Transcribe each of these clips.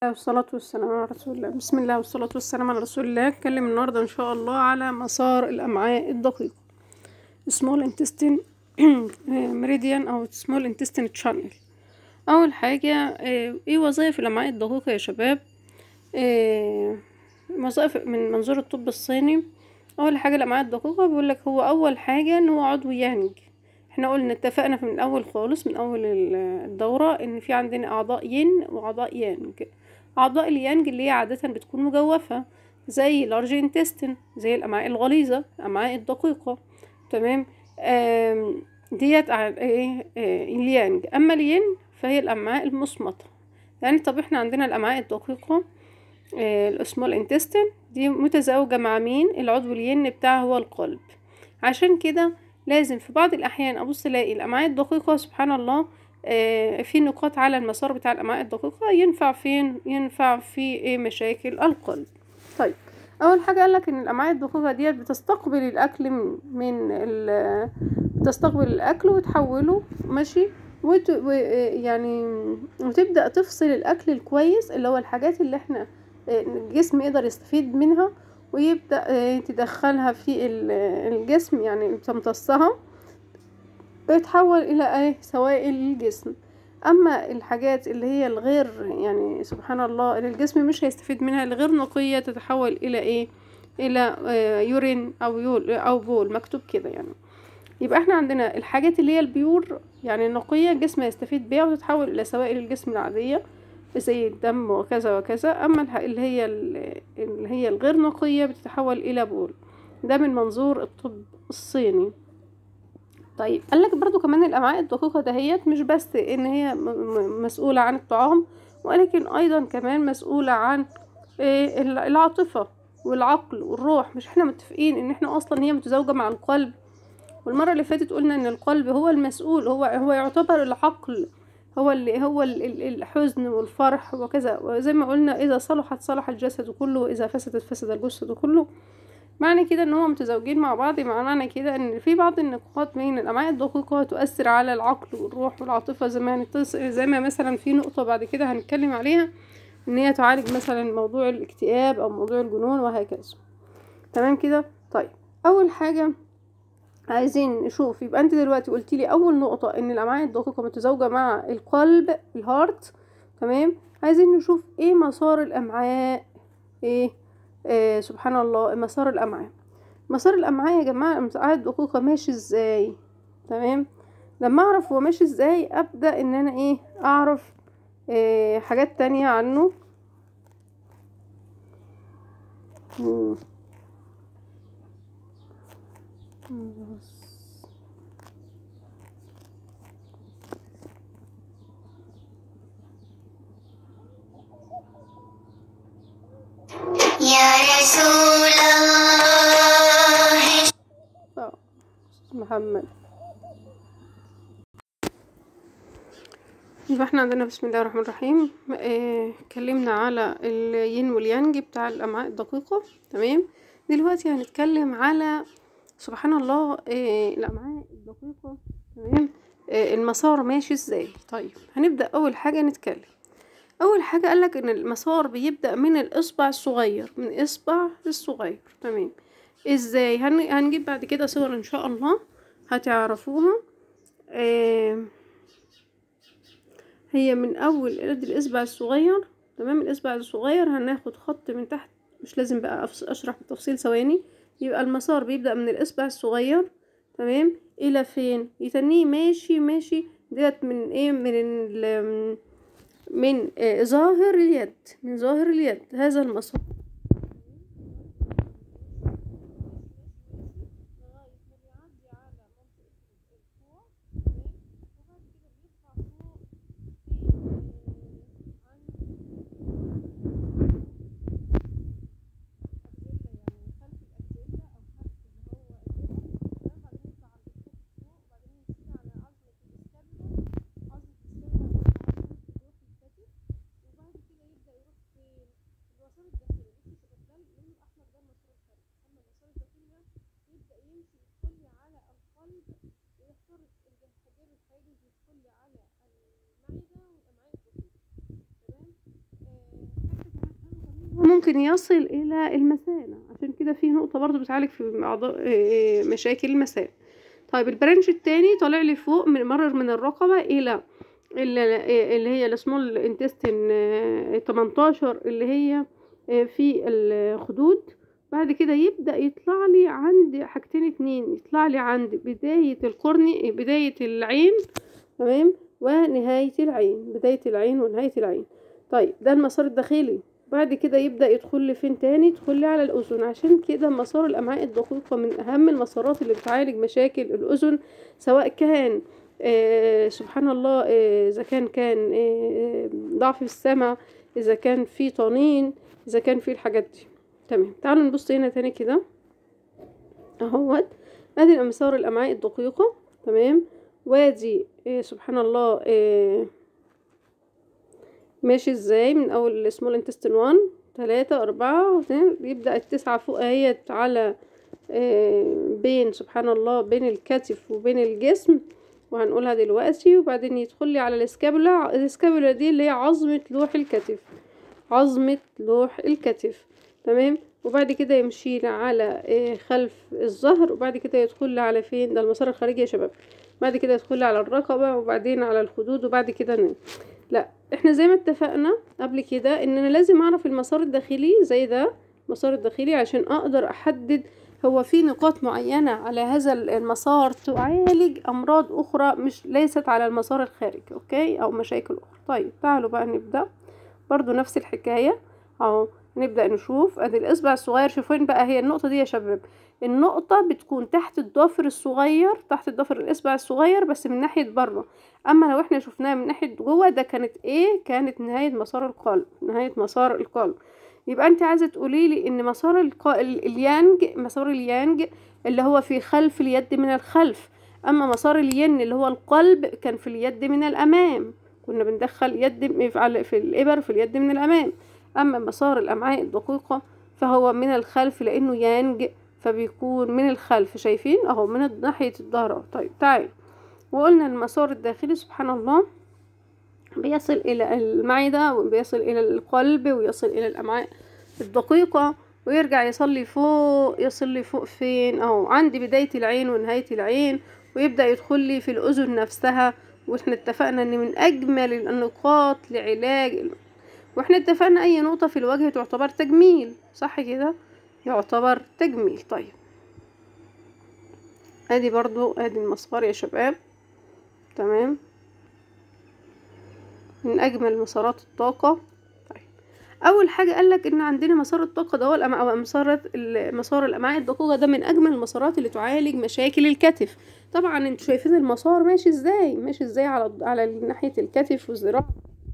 والصلاة والسلام على رسول الله بسم الله والصلاة والسلام على رسول الله اتكلم النهاردة ان شاء الله على مسار الامعاء الدقيقة small intestine meridian او small intestine channel اول حاجة آه، ايه وظائف الامعاء الدقيقة يا شباب آه، وظائف من منظور الطب الصيني اول حاجة الامعاء الدقيقة بيقول لك هو اول حاجة ان هو عضو يانج احنا قلنا اتفقنا في من الاول خالص من اول ال- الدورة ان في عندنا اعضاء ين واعضاء يانج اعضاء اليانج اللي هي عادة بتكون مجوفة زي لارج انتستين زي الامعاء الغليظة الامعاء الدقيقة تمام آم، ديت ع- ايه آه، اليانج اما الين فهي الامعاء المصمتة يعني طب احنا عندنا الامعاء الدقيقة السمول انتستين دي متزوجة مع مين العضو الين بتاعها هو القلب عشان كده لازم في بعض الأحيان أبص ألاقي الأمعاء الدقيقة سبحان الله آه، في نقاط على المسار بتاع الأمعاء الدقيقة ينفع فين ينفع في إيه مشاكل القلب طيب أول حاجة قالك إن الأمعاء الدقيقة ديت بتستقبل الأكل من, من ال بتستقبل الأكل وتحوله ماشي وت... و... يعني وتبدأ تفصل الأكل الكويس اللي هو الحاجات اللي احنا آه، الجسم يقدر يستفيد منها ويبدأ آه، تدخلها في ال- الجسم يعني تمتصها بيتحول إلى ايه سوائل الجسم أما الحاجات اللي هي الغير يعني سبحان الله اللي الجسم مش هيستفيد منها الغير نقية تتحول إلى ايه إلى آه، يورين أو يول أو بول مكتوب كده يعني يبقى احنا عندنا الحاجات اللي هي البيور يعني النقية الجسم يستفيد بيها وتتحول إلى سوائل الجسم العادية زي الدم وكذا وكذا أما الح- اللي هي ال- اللي هي الغير نقية بتتحول إلى بول ده من منظور الطب الصيني طيب قالك برضو كمان الأمعاء الدقيقة دهيت مش بس إن هي م- م- مسؤولة عن الطعام ولكن أيضا كمان مسؤولة عن إيه ال- العاطفة والعقل والروح مش احنا متفقين ان احنا اصلا هي متزوجة مع القلب والمرة اللي فاتت قلنا ان القلب هو المسؤول هو هو يعتبر العقل هو اللي هو ال- ال- الحزن والفرح وكذا وزي ما قلنا اذا صلحت صلح الجسد كله واذا فسدت فسد الجسد كله معنى كده ان هما متزوجين مع بعض معنى كده ان في بعض النقاط من الامعاء الدقيقة تؤثر على العقل والروح والعاطفة زي ما هنتص- زي ما مثلا في نقطة بعد كده هنتكلم عليها ان هي تعالج مثلا موضوع الاكتئاب او موضوع الجنون وهكذا تمام كده طيب اول حاجة عايزين نشوف يبقى انت دلوقتي قلتي لي اول نقطة ان الامعاء الدقيقة متزوجة مع القلب الهارت تمام عايزين نشوف ايه مسار الامعاء ايه آه سبحان الله مسار الامعاء مسار الامعاء يا جماعة الامعاء الدقيقة ماشي ازاي تمام لما اعرف هو ماشي ازاي ابدأ ان انا ايه اعرف آه حاجات تانية عنه مم. يا رسول الله آه، محمد يبقى احنا عندنا بسم الله الرحمن الرحيم اه اتكلمنا على الين واليانج بتاع الامعاء الدقيقة تمام دلوقتي هنتكلم على سبحان الله اه الامعاء الدقيقة تمام اه المسار ماشي ازاي طيب هنبدأ اول حاجة نتكلم اول حاجة قالك ان المسار بيبدأ من الاصبع الصغير من اصبع الصغير تمام ازاي هن... هنجيب بعد كده صور ان شاء الله هتعرفوها آه هي من اول ادي الاصبع الصغير تمام الاصبع الصغير هناخد خط من تحت مش لازم بقى أفص- اشرح بالتفصيل ثواني يبقى المسار بيبدأ من الاصبع الصغير تمام الى فين يتنيه ماشي ماشي ديت من ايه من ال من آه ظاهر اليد من ظاهر اليد هذا المسار المسار الداخلي بصي ده اللون الاحمر ده المسار الخارجي اما المسار الداخلي ده يبدا يمشي يدخل على القلب ويخترق الحجاب الحاجز يدخل على المعده والامعاء الدقيقه تمام آه ممكن يصل الى المثانة عشان كده في نقطة برضو بتعالج في أعضاء آه، آه، مشاكل المثانة طيب البرانش التاني طالع لي فوق من مرر من الرقبة الى اللي اللي هي السمول انتستين 18 اللي هي آه، في الخدود بعد كده يبدأ يطلع لي عند حاجتين اتنين يطلع لي عند بداية القرن بداية العين تمام ونهاية العين بداية العين ونهاية العين طيب ده المسار الداخلي بعد كده يبدأ يدخل لي فين تاني يدخل لي على الأذن عشان كده مسار الأمعاء الدقيقة من أهم المسارات اللي بتعالج مشاكل الأذن سواء كان آه سبحان الله آه، إذا كان كان آه، ضعف في السمع إذا كان في طنين إذا كان في الحاجات دي تمام تعالوا نبص هنا تاني كده اهوت ادي مسار الامعاء الدقيقة تمام وادي إيه سبحان الله إيه ماشي ازاي من اول السمول انتستين 1 تلاتة أربعة اتنين، يبدأ التسعة فوق اهيت على إيه بين سبحان الله بين الكتف وبين الجسم وهنقولها دلوقتي وبعدين يدخل لي على الاسكابولا الاسكابولا دي اللي هي عظمة لوح الكتف عظمة لوح الكتف تمام وبعد كده يمشي لي على إيه خلف الظهر وبعد كده يدخل لي على فين ده المسار الخارجي يا شباب بعد كده يدخل لي على الرقبة وبعدين على الخدود وبعد كده ن... لا احنا زي ما اتفقنا قبل كده ان انا لازم اعرف المسار الداخلي زي ده المسار الداخلي عشان اقدر احدد هو في نقاط معينة على هذا المسار تعالج امراض اخرى مش ليست على المسار الخارجي اوكي او مشاكل اخرى طيب تعالوا بقى نبدأ برضو نفس الحكاية اهو نبدأ نشوف ادي الاصبع الصغير شوفين بقى هي النقطة دي يا شباب النقطة بتكون تحت الضفر الصغير تحت الضفر الاصبع الصغير بس من ناحية بره اما لو احنا شفناها من ناحية جوه ده كانت ايه كانت نهاية مسار القلب نهاية مسار القلب يبقى انت عايزة تقولي لي ان مسار الق... ال- اليانج مسار اليانج اللي هو في خلف اليد من الخلف اما مسار الين اللي هو القلب كان في اليد من الامام كنا بندخل يد م- في على- في الابر في اليد من الامام اما مسار الامعاء الدقيقة فهو من الخلف لانه يانج فبيكون من الخلف شايفين اهو من ناحية الظهر أهو. طيب تعال وقلنا المسار الداخلي سبحان الله بيصل الى المعدة وبيصل الى القلب ويصل الى الامعاء الدقيقة ويرجع يصلي فوق يصلي فوق فين اهو عند بداية العين ونهاية العين ويبدأ يدخل لي في الأذن نفسها واحنا اتفقنا ان من اجمل النقاط لعلاج واحنا اتفقنا اي نقطة في الوجه تعتبر تجميل صح كده يعتبر تجميل طيب ادي برضو ادي المسمار يا شباب تمام من اجمل مسارات الطاقة طيب اول حاجة قالك ان عندنا مسار الطاقة ده هو الأم- أو مسار مسار الامعاء الدقيقة ده من اجمل المسارات اللي تعالج مشاكل الكتف طبعا انتوا شايفين المسار ماشي ازاي ماشي ازاي على على ناحية الكتف والذراع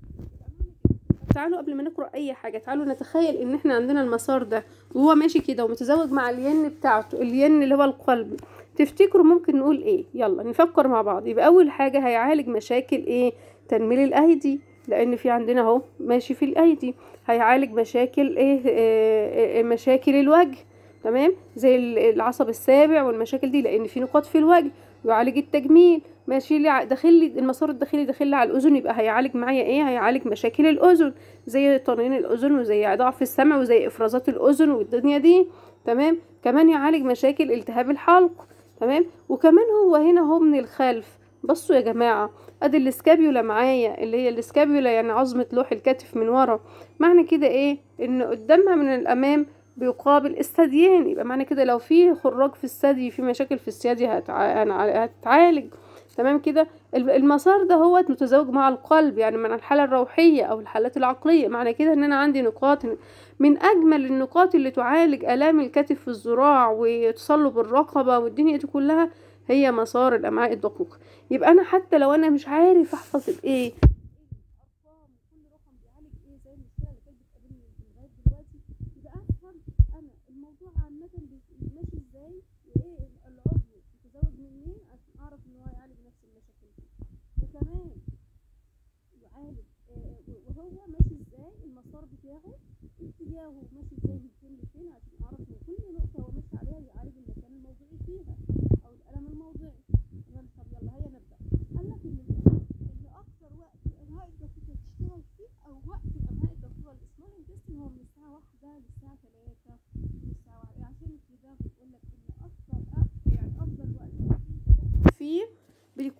تعالوا قبل ما نقرأ أي حاجة تعالوا نتخيل إن إحنا عندنا المسار ده وهو ماشي كده ومتزوج مع الين بتاعته الين اللي هو القلب تفتكروا ممكن نقول إيه يلا نفكر مع بعض يبقى أول حاجة هيعالج مشاكل إيه تنميل الأيدي لأن في عندنا أهو ماشي في الأيدي هيعالج مشاكل إيه آه، آه، مشاكل الوجه تمام زي ال- العصب السابع والمشاكل دي لأن في نقاط في الوجه يعالج التجميل ماشي لي ع- داخل لي المسار الداخلي داخل لي على الأذن يبقى هيعالج معايا إيه هيعالج مشاكل الأذن زي طنين الأذن وزي ضعف السمع وزي إفرازات الأذن والدنيا دي تمام كمان يعالج مشاكل التهاب الحلق تمام وكمان هو هنا هو من الخلف بصوا يا جماعة ادي الاسكابيولا معايا اللي هي الاسكابيولا يعني عظمة لوح الكتف من ورا معنى كده ايه ان قدامها من الامام بيقابل الثديين يبقى معنى كده لو في خراج في الثدي في مشاكل في الثدي هتع... هنع- هتتعالج تمام كده الم- المسار ده هو متزوج مع القلب يعني من الحالة الروحية أو الحالات العقلية معنى كده إن أنا عندي نقاط من أجمل النقاط اللي تعالج آلام الكتف والذراع وتصلب الرقبة والدنيا دي كلها هي مسار الأمعاء الدقيقة يبقى أنا حتى لو أنا مش عارف أحفظ الإيه الأرقام كل رقم بيعالج إيه زي المشكلة اللي كانت بتقابلني لغاية دلوقتي يبقى أفهم أنا الموضوع عامة بي- ماشي إزاي وإيه العضو متزوج من مين عشان أعرف إن هو يعالج نفس المشاكل دي وكمان يعالج آه، وهو ماشي ازاي المسار بتاعه اتجاهه ماشي ازاي من فين لفين عشان اعرف ان كل نقطة هو ماشي عليها يعالج المكان الموضوعي فيها او الألم الموضعي تمام طب يلا هيا نبدأ قال لك ان ان اكتر وقت الامعاء الدقيقة تشتغل فيه او وقت الامعاء الدقيقة الاسمول انتستين هو من الساعة واحدة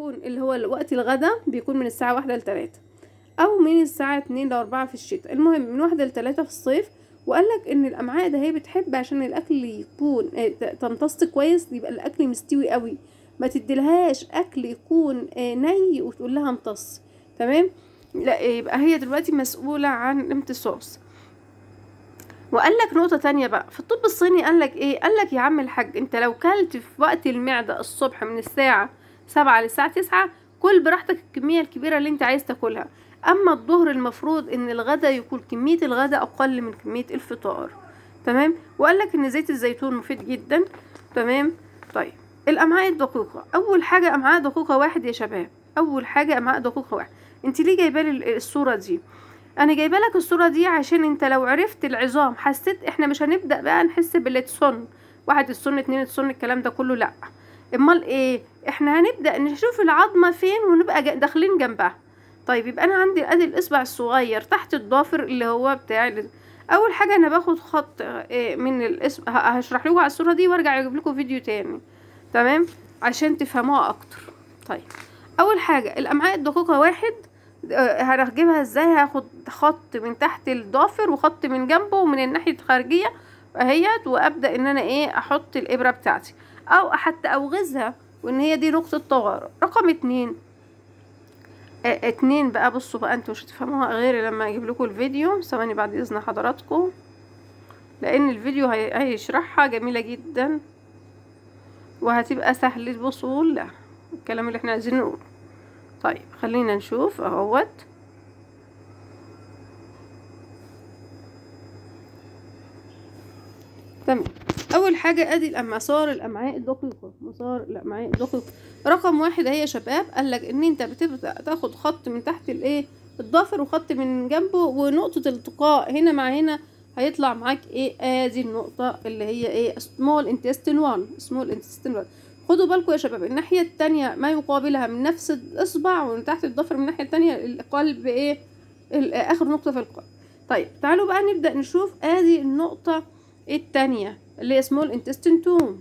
بيكون اللي هو وقت الغداء بيكون من الساعة واحدة لتلاتة او من الساعة اتنين لاربعة في الشتاء المهم من واحدة لتلاتة في الصيف وقال لك ان الامعاء ده هي بتحب عشان الاكل يكون آه، ت- تمتص كويس يبقى الاكل مستوي قوي ما تديلهاش اكل يكون آه، ني وتقول لها امتص تمام لا يبقى هي دلوقتي مسؤولة عن الامتصاص وقال لك نقطة تانية بقى في الطب الصيني قال لك ايه قال لك يا عم الحاج انت لو كلت في وقت المعدة الصبح من الساعة سبعة للساعة تسعة كل براحتك الكمية الكبيرة اللي انت عايز تاكلها اما الظهر المفروض ان الغدا يكون كمية الغدا اقل من كمية الفطار تمام وقال لك ان زيت الزيتون مفيد جدا تمام طيب الامعاء الدقيقة اول حاجة امعاء دقيقة واحد يا شباب اول حاجة امعاء دقيقة واحد انت ليه جايبه لي الصورة دي انا جايبه لك الصوره دي عشان انت لو عرفت العظام حسيت احنا مش هنبدا بقى نحس بالتسن واحد السن اتنين السن الكلام ده كله لا امال ايه احنا هنبدا نشوف العظمه فين ونبقى جا- داخلين جنبها طيب يبقى انا عندي ادي الاصبع الصغير تحت الضافر اللي هو بتاع ال- اول حاجه انا باخد خط آه، من الاصبع ه- هشرح لكم على الصوره دي وارجع اجيب لكم فيديو تاني تمام عشان تفهموها اكتر طيب اول حاجه الامعاء الدقيقه واحد آه، هجيبها ازاي هاخد خط من تحت الضافر وخط من جنبه ومن الناحيه الخارجيه اهيت وابدا ان انا ايه احط الابره بتاعتي او حتى اوغزها وان هي دي نقطه طوارئ رقم اتنين آه، اتنين بقى بصوا بقى انتوا مش هتفهموها غير لما اجيب لكم الفيديو ثواني بعد اذن حضراتكم لان الفيديو هي- هيشرحها جميله جدا وهتبقى سهل الوصول لها الكلام اللي احنا عايزين نقوله طيب خلينا نشوف اهوت تمام اول حاجه ادي الأم- مسار الامعاء الدقيقه مسار الامعاء الدقيقه رقم واحد هي يا شباب قال لك ان انت بتبدا تاخد خط من تحت الايه الضافر وخط من جنبه ونقطه التقاء هنا مع هنا هيطلع معاك ايه ادي النقطه اللي هي ايه سمول انتستين 1 سمول انتستين 1 خدوا بالكم يا شباب الناحيه التانية ما يقابلها من نفس الاصبع ومن تحت الضفر من الناحيه التانية القلب ايه ال- اخر نقطه في القلب طيب تعالوا بقى نبدا نشوف ادي النقطه التانية اللي هي سمول انتستين 2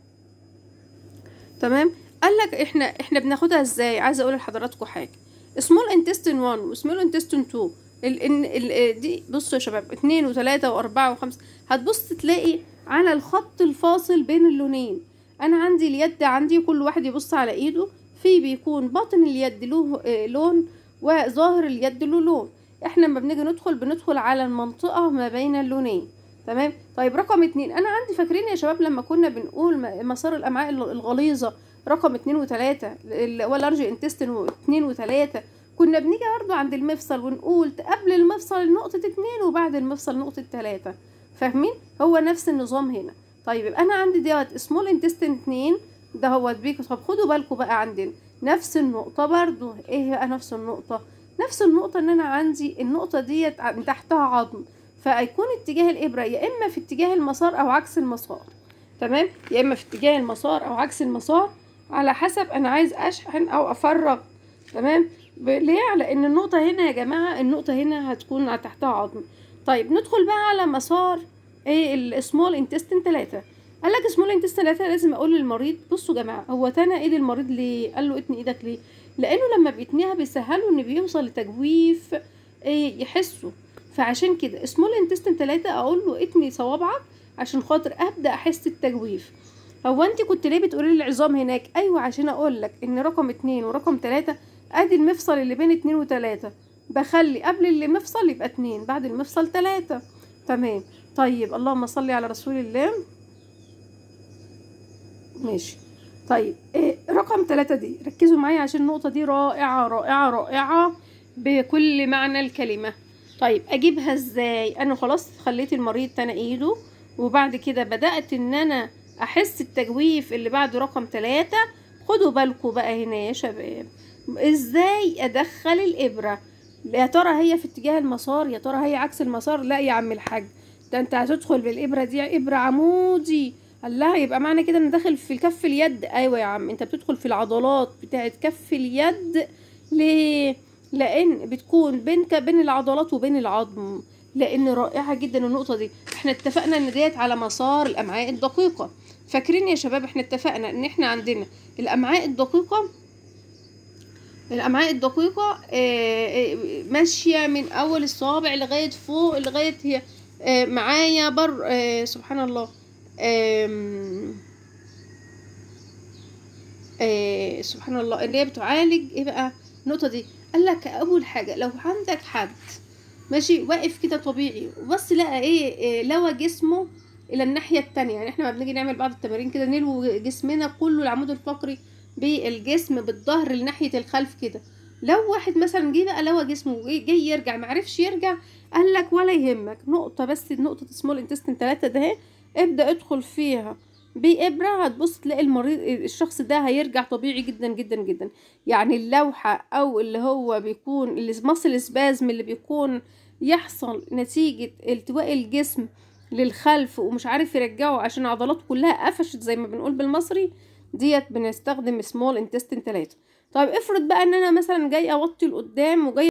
تمام قال لك احنا احنا بناخدها ازاي عايزه اقول لحضراتكم حاجه سمول انتستين 1 وسمول انتستين 2 ال ال ال دي بصوا يا شباب اتنين وتلاتة واربعة وخمسة هتبص تلاقي على الخط الفاصل بين اللونين انا عندي اليد عندي كل واحد يبص على ايده في بيكون باطن اليد له آه، لون وظاهر اليد له لون احنا لما بنيجي ندخل بندخل على المنطقة ما بين اللونين تمام طيب رقم اتنين انا عندي فاكرين يا شباب لما كنا بنقول م- مسار الامعاء الغ- الغليظة رقم اتنين وتلاتة اللي هو لارج انتستين واتنين وتلاتة كنا بنيجي برضو عند المفصل ونقول قبل المفصل نقطة اتنين وبعد المفصل نقطة تلاتة فاهمين هو نفس النظام هنا طيب يبقى انا عندي دوت سمول انتستين اتنين ده هو بيك طب خدوا بالكم بقى عندنا نفس النقطة برضو ايه بقى نفس النقطة نفس النقطة ان انا عندي النقطة ديت ع- تحتها عظم فيكون اتجاه الابرة يا اما في اتجاه المسار او عكس المسار تمام يا اما في اتجاه المسار او عكس المسار على حسب انا عايز اشحن او افرغ تمام ب- ليه على ان النقطة هنا يا جماعة النقطة هنا هتكون تحتها عظم طيب ندخل بقى على مسار ايه السمول انتستين تلاتة قال لك سمول انتستين تلاتة لازم اقول للمريض بصوا يا جماعة هو تنى ايد المريض ليه قال له اتني ايدك ليه لانه لما بيتنيها بيسهله ان بيوصل لتجويف ايه يحسه فعشان كده سمول انتستين تلاتة اقول له اتني صوابعك عشان خاطر ابدا احس التجويف هو انت كنت ليه بتقولي لي العظام هناك ايوه عشان اقول لك ان رقم اتنين ورقم تلاتة ادي المفصل اللي بين اتنين وتلاتة بخلي قبل المفصل يبقى اتنين بعد المفصل تلاتة تمام طيب اللهم صل على رسول الله ماشي طيب إيه رقم ثلاثة دي ركزوا معايا عشان النقطة دي رائعة رائعة رائعة بكل معنى الكلمة طيب اجيبها ازاي انا خلاص خليت المريض تنى ايده وبعد كده بدأت ان انا احس التجويف اللي بعده رقم ثلاثة خدوا بالكم بقى هنا يا شباب ازاي ادخل الابرة يا ترى هي في اتجاه المسار يا ترى هي عكس المسار لا يا عم الحاج ده انت هتدخل بالابرة دي ابرة عمودي قال لها يبقى معنى كده ان داخل في كف اليد ايوه يا عم انت بتدخل في العضلات بتاعت كف اليد ليه لان بتكون بين بين العضلات وبين العظم لان رائعه جدا النقطه دي احنا اتفقنا ان ديت على مسار الامعاء الدقيقه فاكرين يا شباب احنا اتفقنا ان احنا عندنا الامعاء الدقيقه الامعاء الدقيقه آه، آه، ماشيه من اول الصوابع لغايه فوق لغايه هي آه، معايا بر آه، سبحان الله آم، آه، سبحان الله اللي هي بتعالج ايه بقى النقطه دي قال لك اول حاجه لو عندك حد ماشي واقف كده طبيعي بس لقى ايه, إيه لوى جسمه الى الناحيه التانية يعني احنا ما بنيجي نعمل بعض التمارين كده نلوي جسمنا كله العمود الفقري بالجسم بالظهر لناحيه الخلف كده لو واحد مثلا جه بقى لوى جسمه وجي- جاي يرجع معرفش يرجع قال لك ولا يهمك نقطه بس نقطه سمول انتستين 3 ده اهي ابدا ادخل فيها بإبرة هتبص تلاقي المريض الشخص ده هيرجع طبيعي جدا جدا جدا يعني اللوحة أو اللي هو بيكون المصل سبازم اللي بيكون يحصل نتيجة التواء الجسم للخلف ومش عارف يرجعه عشان عضلاته كلها قفشت زي ما بنقول بالمصري ديت بنستخدم سمول انتستين 3 طيب افرض بقى ان انا مثلا جاي اوطي لقدام وجاي